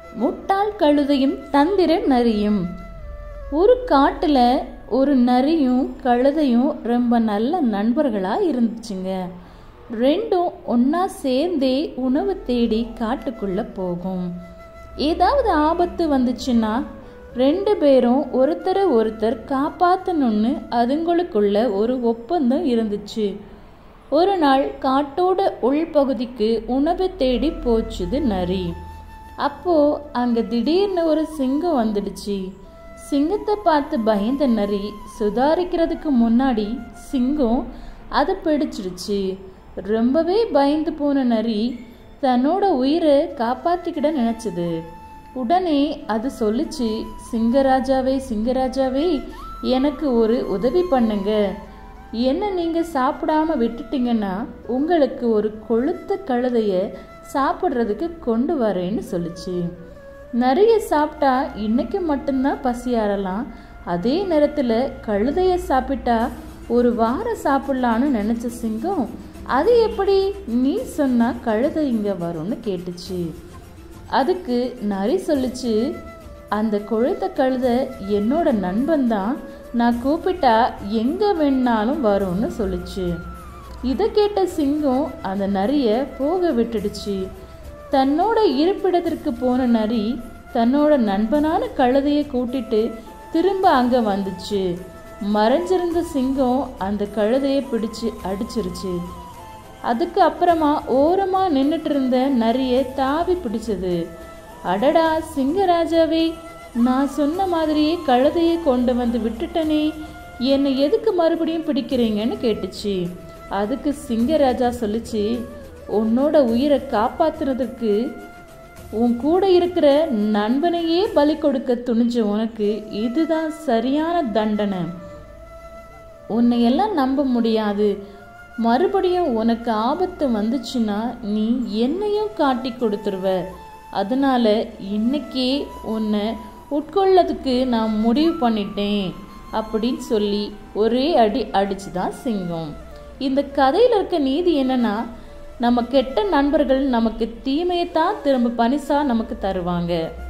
முட்டாள் கழுதையும் தந்திர நரியும் ஒரு காட்டுல ஒரு நரியும் கழுதையும் ரொம்ப நல்ல நண்பர்களா இருந்துச்சுங்க ரெண்டும் ஒண்ணா சேர்ந்தே உணவு தேடி காட்டுக்குள்ள போகும் ஏதாவது ஆபத்து வந்துச்சுன்னா ரெண்டு பேரும் ஒருத்தரை ஒருத்தர் காப்பாத்தணும்னு அதுங்களுக்குள்ள ஒரு ஒப்பந்தம் இருந்துச்சு ஒரு நாள் காட்டோட உள்பகுதிக்கு உணவு தேடி போச்சுது நரி அப்போ அங்க திடீர்னு ஒரு சிங்கம் வந்துடுச்சு சிங்கத்தை பார்த்து பயந்த நரி சுதாரிக்கிறதுக்கு முன்னாடி சிங்கம் அதை பிடிச்சிடுச்சு ரொம்பவே பயந்து போன நரி தன்னோட உயிரை காப்பாத்திக்கிட நினைச்சது உடனே அது சொல்லுச்சு சிங்கராஜாவே சிங்கராஜாவே எனக்கு ஒரு உதவி பண்ணுங்க என்ன நீங்க சாப்பிடாம விட்டுட்டீங்கன்னா உங்களுக்கு ஒரு கொழுத்த கழுதைய சாப்பிட்றதுக்கு கொண்டு வரேன்னு சொல்லுச்சு நிறைய சாப்பிட்டா இன்னைக்கு மட்டும்தான் பசியாறலாம் அதே நேரத்தில் கழுதைய சாப்பிட்டா ஒரு வாரம் சாப்பிடலான்னு நினைச்ச சிங்கம் அது எப்படி நீ சொன்னா கழுதை இங்க வரும்னு கேட்டுச்சு அதுக்கு நரி சொல்லுச்சு அந்த கொழுத்த கழுதை என்னோட நண்பன் தான் நான் கூப்பிட்டா எங்க வேணாலும் வரும்னு சொல்லுச்சு இதை கேட்ட சிங்கம் அந்த நரிய போக விட்டுடுச்சு தன்னோட இருப்பிடத்திற்கு போன நரி தன்னோட நண்பனான கழுதையை கூட்டிட்டு திரும்ப அங்க வந்துச்சு மறைஞ்சிருந்த சிங்கம் அந்த கழுதையை பிடிச்சு அடிச்சிருச்சு அதுக்கு அப்புறமா ஓரமா நின்னுட்டு இருந்த நரிய தாவி பிடிச்சது அடடா சிங்கராஜாவே நான் சொன்ன மாதிரியே கழுதையை கொண்டு வந்து விட்டுட்டனே என்னை எதுக்கு மறுபடியும் பிடிக்கிறீங்கன்னு கேட்டுச்சு அதுக்கு சிங்கராஜா சொல்லுச்சு உன்னோட உயிரை காப்பாத்துறதுக்கு உன் கூட இருக்கிற நண்பனையே பலி கொடுக்க துணிஞ்ச உனக்கு இதுதான் சரியான தண்டனை உன்னை எல்லாம் நம்ப முடியாது மறுபடியும் உனக்கு ஆபத்து வந்துச்சுன்னா நீ என்னையும் காட்டி கொடுத்துருவ அதனால இன்னைக்கே உன்னை உட்கொள்ளதுக்கு நான் முடிவு பண்ணிட்டேன் அப்படின்னு சொல்லி ஒரே அடி அடிச்சுதான் சிங்கம் இந்த கதையில இருக்க நீதி என்னன்னா நம்ம கெட்ட நண்பர்கள் நமக்கு தீமையை தான் திரும்ப பரிசா நமக்கு தருவாங்க